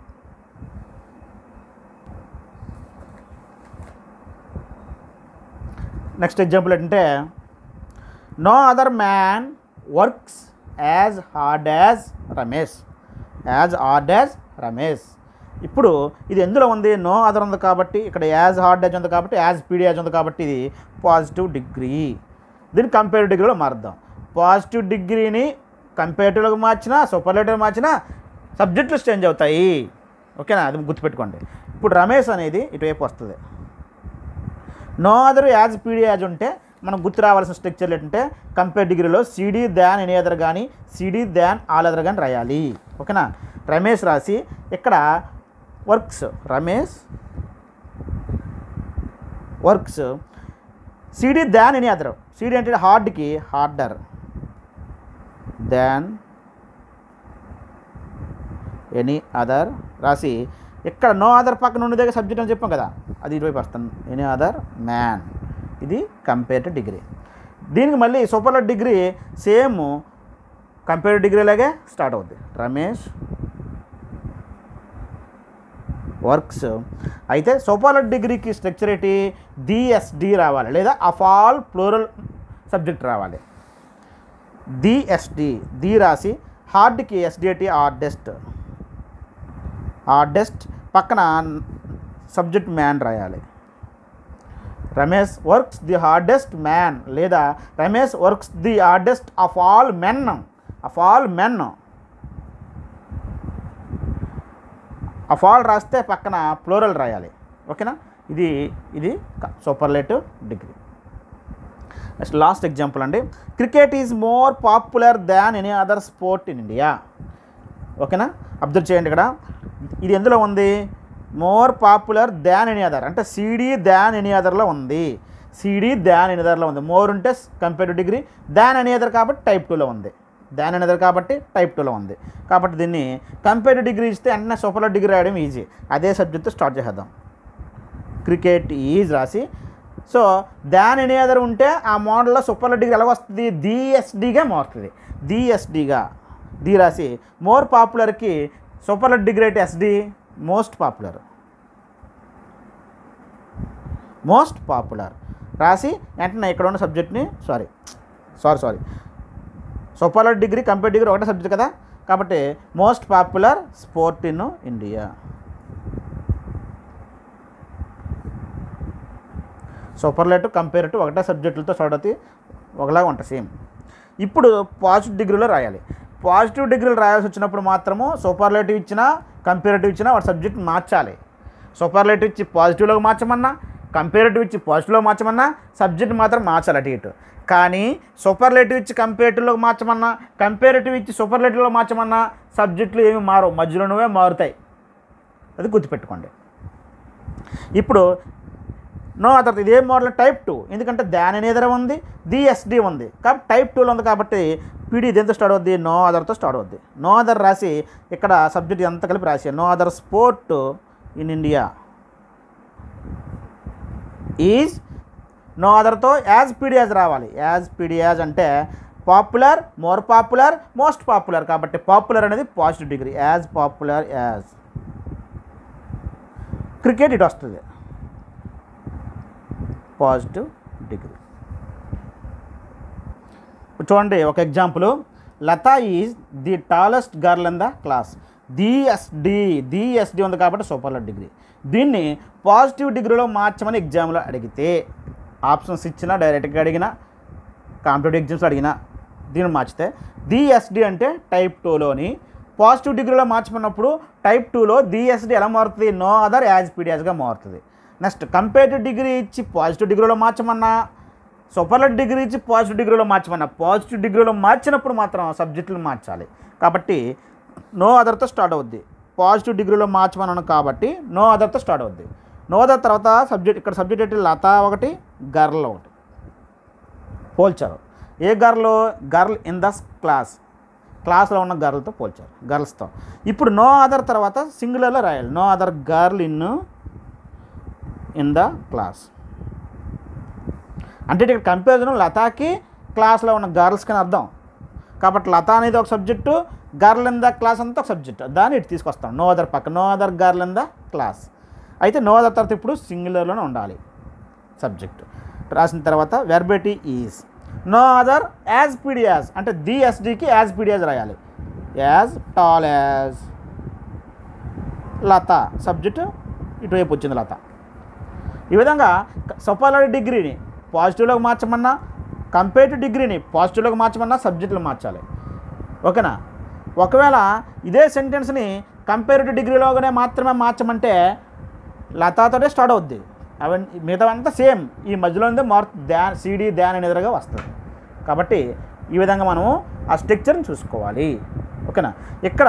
నెక్స్ట్ ఎగ్జాంపుల్ ఏంటంటే no other man works as hard as Ramesh as hard as Ramesh ఇప్పుడు ఇది ఎందులో ఉంది నో అదర్ ఉంది కాబట్టి ఇక్కడ యాజ్ హార్డ్ యాజ్ ఉంది కాబట్టి యాజ్ పీడి యాజ్ ఉంది కాబట్టి ఇది పాజిటివ్ డిగ్రీ దీన్ని కంపేరిటివ్ డిగ్రీలో మారుద్దాం పాజిటివ్ డిగ్రీని కంపేరిటివ్లోకి మార్చినా సూపర్లేటివ్ మార్చినా సబ్జెక్టులు చేంజ్ అవుతాయి ఓకేనా అది గుర్తుపెట్టుకోండి ఇప్పుడు రమేష్ అనేది ఇటువైపు వస్తుంది no other as PD as ఉంటే మనం గుర్తు రావాల్సిన స్ట్రక్చర్లు ఏంటంటే కంపేర్ డిగ్రీలో సిడీ దాన్ ఎనీ అదర్ కానీ సిడీ దాన్ ఆల్ అదర్ కానీ రాయాలి ఓకేనా రమేష్ రాసి ఇక్కడ works Ramesh works CD than any other CD అంటే హార్డ్కి హార్డర్ దాన్ ఎనీ అదర్ రాసి ఇక్కడ నో అదర్ పక్కన ఉన్న దగ్గర సబ్జెక్ట్ అని చెప్పాం కదా అది ఇటువైపు వస్తాను ఎనీ అదర్ మ్యాన్ ఇది కంపేర్ టు డిగ్రీ దీనికి మళ్ళీ superlative degree same compare degree లాగే స్టార్ట్ అవుద్ది రమేష్ వర్క్స్ అయితే సూపర్లెట్ డిగ్రీకి స్ట్రక్చర్ ఏంటి డిఎస్డి రావాలి లేదా అఫ్ ఆల్ ప్లూరల్ సబ్జెక్ట్ రావాలి డిఎస్డి డి రాసి హార్డ్కి ఎస్డిటి హార్డెస్ట్ హార్డెస్ట్ పక్కన సబ్జెక్ట్ మ్యాన్ రాయాలి Ramesh works the hardest man లేదా Ramesh works the hardest of all men of all men of all రాస్తే పక్కన ప్లోరల్ రాయాలి ఓకేనా ఇది ఇది superlative degree next last example అండి cricket is more popular than any other sport in India ఓకేనా observe చేయండి ఇక్కడ ఇది ఎందులో ఉంది more popular than any other అంటే సిడీ దాన్ ఎనీ అదర్లో ఉంది సిడీ దాన్ ఎనీ అదర్లో ఉంది మోర్ ఉంటే compare degree than any other కాబట్టి టైప్ టూలో ఉంది దాన్ ఎనీ అదర్ కాబట్టి టైప్ టూలో ఉంది కాబట్టి దీన్ని కంపేర్ డిగ్రీ ఇస్తే అన్న సూపర్లర్ డిగ్రీ రాయడం ఈజీ అదే సబ్జెక్ట్తో స్టార్ట్ చేసేద్దాం క్రికెట్ ఈజ్ రాసి సో దాన్ ఎనీ అదర్ ఉంటే ఆ మోడల్లో సూపర్లర్ డిగ్రీ ఎలా వస్తుంది డిఎస్డిగా మారుతుంది డిఎస్డిగా డి రాసి మోర్ పాపులర్కి సూపర్లర్ డిగ్రీ అయితే SD most popular most popular రాసి వెంటనే ఇక్కడ ఉన్న సబ్జెక్ట్ని sorry sorry sorry superlative degree compare degree ఒకటే సబ్జెక్ట్ కదా కాబట్టి most popular sport in India superlative compare to ఒకటే సబ్జెక్టులతో చూడతి ఒకలాగా ఉంటాయి సేమ్ ఇప్పుడు పాజిటివ్ డిగ్రీలో రాయాలి పాజిటివ్ డిగ్రీలు రాయాల్సి వచ్చినప్పుడు మాత్రము సూపర్లేటివ్ ఇచ్చినా కంపేరేటివ్ ఇచ్చినా వాటి సబ్జెక్ట్ మార్చాలి సూపర్లేటివ్ ఇచ్చి పాజిటివ్లోకి మార్చమన్నా కంపేరేటివ్ ఇచ్చి పాజిటివ్లో మార్చమన్నా సబ్జెక్ట్ మాత్రం మార్చాలి అటు ఇటు కానీ సూపర్లేటివ్ ఇచ్చి కంపేరేటివ్లోకి మార్చమన్నా కంపేరేటివ్ ఇచ్చి సూపర్లేటివ్లో మార్చమన్నా సబ్జెక్టులు ఏమి మారవు మధ్యలోనే మారుతాయి అది గుర్తుపెట్టుకోండి ఇప్పుడు నో అదర్ ఇది ఏం మోడల్ టైప్ టూ ఎందుకంటే దాని అనేది ఉంది డిఎస్డి ఉంది కాబట్టి టైప్ టూలో ఉంది కాబట్టి పీడీ దేంతో స్టార్ట్ అవుద్ది నో అదర్తో స్టార్ట్ అవుద్ది నో అదర్ రాసి ఇక్కడ సబ్జెక్ట్ ఎంత కలిపి రాసి no other sport in India is no అదర్తో యాజ్ పీడియాజ్ రావాలి యాజ్ పీడియాజ్ అంటే popular more popular most popular కాబట్టి పాపులర్ అనేది positive degree as popular as cricket ఇటు వస్తుంది పాజిటివ్ డిగ్రీ చూడండి ఒక example Latha is the tallest girl in the class the SD the SD ఉంది కాబట్టి సూపర్లెట్ డిగ్రీ దీన్ని పాజిటివ్ డిగ్రీలో మార్చమని ఎగ్జామ్లో అడిగితే ఆప్షన్స్ ఇచ్చినా డైరెక్ట్గా అడిగినా కాంపిటేటివ్ ఎగ్జామ్స్ అడిగినా దీన్ని మార్చితే డిఎస్డి అంటే టైప్ టూలోని పాజిటివ్ డిగ్రీలో మార్చమన్నప్పుడు టైప్ టూలో డిఎస్డి ఎలా మారుతుంది నో అదర్ యాజ్ పీడియాజ్గా మారుతుంది నెక్స్ట్ కంపేటివ్ డిగ్రీ ఇచ్చి పాజిటివ్ డిగ్రీలో మార్చమన్నా సూపర్లెట్ డిగ్రీ ఇచ్చి పాజిటివ్ డిగ్రీలో మార్చమన్నా పాజిటివ్ డిగ్రీలో మార్చినప్పుడు మాత్రం సబ్జెక్టులు మార్చాలి కాబట్టి నో అదర్తో స్టార్ట్ అవుద్ది పాజిటివ్ డిగ్రీలో మార్చమన్నాను కాబట్టి నో అదర్తో స్టార్ట్ అవుద్ది నో అదర్ తర్వాత సబ్జెక్ట్ ఇక్కడ సబ్జెక్ట్ ఏంటి లత ఒకటి గర్ల్ ఒకటి పోల్చారు a girl girl in the class క్లాస్లో ఉన్న గర్ల్తో పోల్చారు గర్ల్స్తో ఇప్పుడు నో అదర్ తర్వాత సింగులర్లో రాయాలి no other girl in in the class అంటే ఇక్కడ కంపారిజన్ లతాకి క్లాస్లో ఉన్న గర్ల్స్కి అని అర్థం కాబట్టి లత అనేది ఒక subject girl in the class అంతా ఒక సబ్జెక్ట్ దాన్ని ఇటు తీసుకొస్తాం నో అదర్ పక్క no other girl in the class అయితే నో అదర్ తర్వాత ఇప్పుడు సింగులర్లోనే ఉండాలి సబ్జెక్ట్ రాసిన తర్వాత వెర్బేటీ is no other as PD as అంటే డిఎస్డికి యాజ్ పీడియాజ్ రాయాలి as tall as Latha subject ఇటువైపు వచ్చింది లత ఈ విధంగా సూపర్లర్ డిగ్రీని పాజిటివ్లోకి మార్చమన్నా కంపేటివ్ డిగ్రీని పాజిటివ్లోకి మార్చమన్నా సబ్జెక్టులు మార్చాలి ఓకేనా ఒకవేళ ఇదే సెంటెన్స్ని కంపేరిటివ్ డిగ్రీలోనే మాత్రమే మార్చమంటే లతాతోనే స్టార్ట్ అవుద్ది అవన్నీ మిగతావంతా సేమ్ ఈ మధ్యలో ఉందే మార్ ధ్యాన్ సిడి ధ్యాన్ అనే ఎదురుగా వస్తుంది కాబట్టి ఈ విధంగా మనము ఆ స్ట్రక్చర్ని చూసుకోవాలి ఓకేనా ఇక్కడ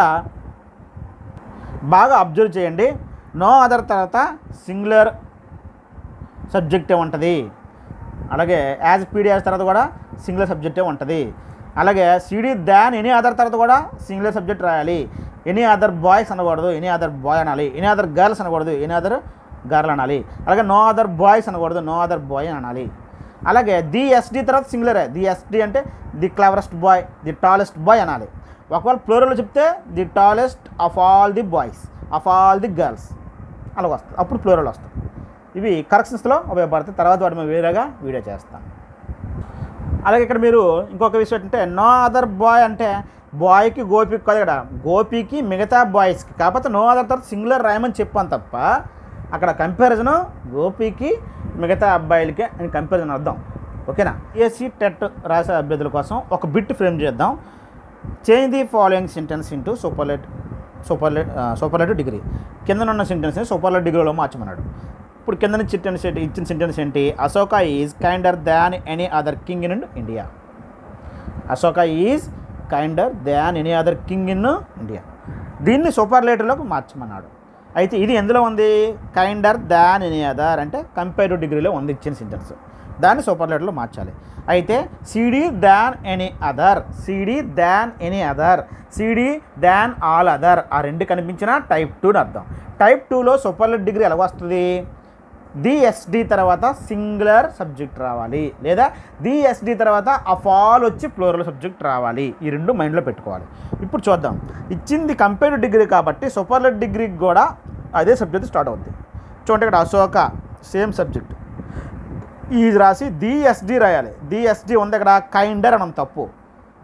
బాగా అబ్జర్వ్ చేయండి నో అదర్ తర్వాత సింగులర్ సబ్జెక్టే ఉంటుంది అలాగే యాజ్ పీడియాస్ తర్వాత కూడా సింగులర్ సబ్జెక్టే ఉంటుంది అలాగే సిడి దాన్ ఎనీ అదర్ తర్వాత కూడా సింగులర్ సబ్జెక్ట్ రాయాలి ఎనీ అదర్ బాయ్స్ అనకూడదు ఎనీ అదర్ బాయ్ అనాలి ఎనీ అదర్ గర్ల్స్ అనకూడదు ఎనీ అదర్ గర్ల్ అనాలి అలాగే నో అదర్ బాయ్స్ అనకూడదు నో అదర్ బాయ్ అని అనాలి అలాగే ది ఎస్డి తర్వాత సింగులరే ది ఎస్డి అంటే the cleverest boy the tallest boy అనాలి ఒకవేళ ప్లూరల్ చెప్తే the tallest of all the boys of all the girls అలా వస్తుంది అప్పుడు ప్లూరల్ వస్తుంది ఇవి కరెక్షన్స్లో ఉపయోగపడతాయి తర్వాత వాటి మీద వేరేగా వీడియో చేస్తాను అలాగే ఇక్కడ మీరు ఇంకొక విషయం ఏంటంటే నో అదర్ బాయ్ అంటే బాయ్కి గోపికి కాదు ఇక్కడ గోపికి మిగతా బాయ్స్కి కాకపోతే నో అదర్ తర్వాత సింగులర్ రాయమని చెప్పాను తప్ప అక్కడ కంపారిజను గోపికి మిగతా అబ్బాయిలకి అని కంపారిజన్ అర్థం ఓకేనా ఏసీ టెట్ రాసే అభ్యర్థుల కోసం ఒక బిట్ ఫ్రేమ్ చేద్దాం change the following sentence into superlative superlative superlative degree కింద ఉన్న సెంటెన్స్ని సూపర్లెట్ డిగ్రీలో మార్చమన్నాడు ఇప్పుడు కింద నుంచి సెంటెన్స్ ఏంటి ఇచ్చిన సెంటెన్స్ ఏంటి Ashoka is kinder than any other king in India Ashoka is kinder than any other king in India దీన్ని సూపర్లేటర్లోకి మార్చమన్నాడు అయితే ఇది ఎందులో ఉంది కైండర్ దాన్ ఎనీ అదర్ అంటే కంపేరిటివ్ డిగ్రీలో ఉంది ఇచ్చిన సెంటెన్స్ దాన్ని సూపర్లేటర్లో మార్చాలి అయితే CD than any other CD than any other CD than all other ఆ రెండు కనిపించిన టైప్ టూ అర్థం టైప్ టూలో సూపర్లెట్ డిగ్రీ ఎలా వస్తుంది డిఎస్డి తర్వాత సింగులర్ సబ్జెక్ట్ రావాలి లేదా డిఎస్డి తర్వాత అఫ్ ఆల్ వచ్చి ఫ్లోరల్ సబ్జెక్ట్ రావాలి ఈ రెండు మైండ్లో పెట్టుకోవాలి ఇప్పుడు చూద్దాం ఇచ్చింది కంపేర్ డిగ్రీ కాబట్టి సూపర్లెట్ డిగ్రీకి కూడా అదే సబ్జెక్ట్ స్టార్ట్ అవుద్ది చూడండి ఇక్కడ అశోక సేమ్ సబ్జెక్ట్ ఇది రాసి డిఎస్డి రాయాలి డిఎస్డి ఉంది ఇక్కడ కైండర్ అని తప్పు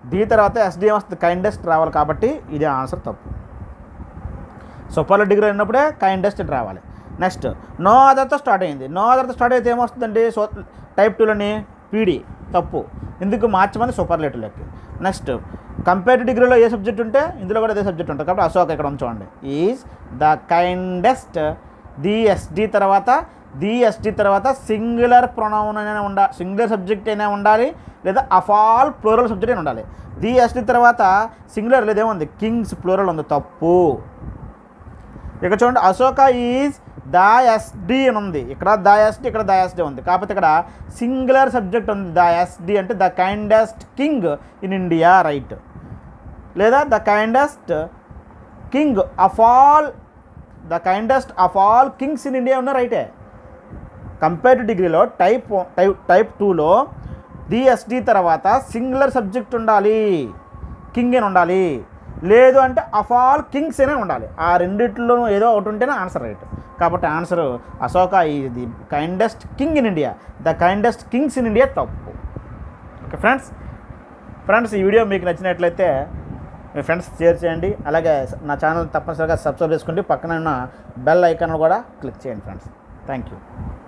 డి తర్వాత ఎస్డి వస్తుంది కైండెస్ట్ రావాలి కాబట్టి ఇది ఆన్సర్ తప్పు సూపర్లో డిగ్రీ అయినప్పుడే కైండెస్ట్ రావాలి నెక్స్ట్ నో అదర్తో స్టార్ట్ అయింది నో అదర్తో స్టార్ట్ అయితే ఏమొస్తుందండి సో టైప్ టూలోని పీడి తప్పు ఎందుకు మార్చమని సూపర్లేటివ్లోకి నెక్స్ట్ కంపేర్ డిగ్రీలో ఏ సబ్జెక్ట్ ఉంటే ఇందులో కూడా అదే సబ్జెక్ట్ ఉంటుంది కాబట్టి అశోక్ ఇక్కడ ఉంచండి ఈజ్ ద కైండెస్ట్ డిఎస్డి తర్వాత డిఎస్డి తర్వాత సింగులర్ ప్రొనౌన్ అయినా ఉండాలి సింగులర్ సబ్జెక్ట్ అయినా ఉండాలి లేదా అఫ్ ఆల్ ప్లూరల్ సబ్జెక్ట్ అయినా ఉండాలి డిఎస్డి తర్వాత సింగులర్ లేదేముంది కింగ్స్ ప్లూరల్ ఉంది తప్పు ఇక చూడండి అశోక ఈజ్ ద ఎస్డి అని ఉంది ఇక్కడ ద ఎస్డి ఇక్కడ ద ఎస్డి ఉంది కాకపోతే ఇక్కడ సింగులర్ సబ్జెక్ట్ ఉంది ద ఎస్డి అంటే the kindest king in India right లేదా the kindest king of all the kindest of all kings in India ఉన్న రైటే కంపేర్డ్ డిగ్రీలో టైప్ టైప్ టైప్ టూలో డిఎస్డి తర్వాత సింగులర్ సబ్జెక్ట్ ఉండాలి కింగ్ అని ఉండాలి లేదు అంటే అఫ్ ఆల్ కింగ్స్ అనే ఉండాలి ఆ రెండిట్లో ఏదో ఒకటి ఉంటేనే ఆన్సర్ రైట్ కాబట్టి ఆన్సర్ అశోక ఇది kindest king in India the kindest kings in India తప్పు ఓకే ఫ్రెండ్స్ ఫ్రెండ్స్ ఈ వీడియో మీకు నచ్చినట్లయితే మీ ఫ్రెండ్స్ షేర్ చేయండి అలాగే నా ఛానల్ తప్పనిసరిగా సబ్స్క్రైబ్ చేసుకోండి పక్కన ఉన్న బెల్ ఐకాన్ కూడా క్లిక్ చేయండి ఫ్రెండ్స్ థ్యాంక్ యూ